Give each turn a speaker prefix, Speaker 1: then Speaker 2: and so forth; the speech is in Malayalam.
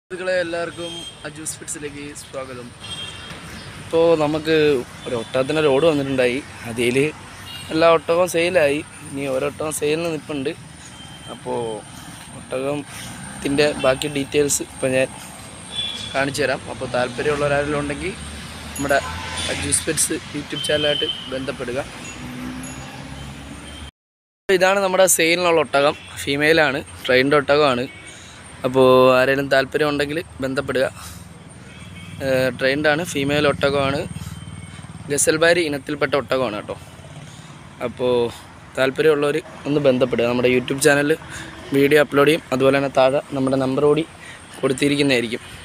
Speaker 1: സുഹൃത്തുക്കളെ എല്ലാവർക്കും അജൂസ് ഫിറ്റ്സിലേക്ക് സ്വാഗതം ഇപ്പോൾ നമുക്ക് ഒരു ഒട്ടകത്തിൻ്റെ ലോഡ് വന്നിട്ടുണ്ടായി അതിൽ എല്ലാ ഒട്ടകവും സെയിലായി ഇനി ഒരൊട്ടകം സെയിലിന് നിൽപ്പുണ്ട് അപ്പോൾ ഒട്ടകത്തിൻ്റെ ബാക്കി ഡീറ്റെയിൽസ് ഇപ്പോൾ ഞാൻ കാണിച്ചു തരാം അപ്പോൾ താല്പര്യമുള്ളവർ ആരെങ്കിലും ഉണ്ടെങ്കിൽ നമ്മുടെ അജൂസ് ഫിറ്റ്സ് യൂട്യൂബ് ചാനലായിട്ട് ബന്ധപ്പെടുക ഇതാണ് നമ്മുടെ സെയിലിനുള്ള ഒട്ടകം ഫീമെയിലാണ് ട്രെയിൻഡ് ഒട്ടകമാണ് അപ്പോൾ ആരെങ്കിലും താല്പര്യം ഉണ്ടെങ്കിൽ ബന്ധപ്പെടുക ട്രെയിൻഡാണ് ഫീമെയിൽ ഒട്ടകമാണ് ഗസൽബാരി ഇനത്തിൽപ്പെട്ട ഒട്ടകമാണ് കേട്ടോ അപ്പോൾ താല്പര്യമുള്ളവർ ഒന്ന് ബന്ധപ്പെടുക നമ്മുടെ യൂട്യൂബ് ചാനലിൽ വീഡിയോ അപ്ലോഡ് ചെയ്യും അതുപോലെ തന്നെ താഴെ നമ്മുടെ നമ്പർ കൂടി കൊടുത്തിരിക്കുന്നതായിരിക്കും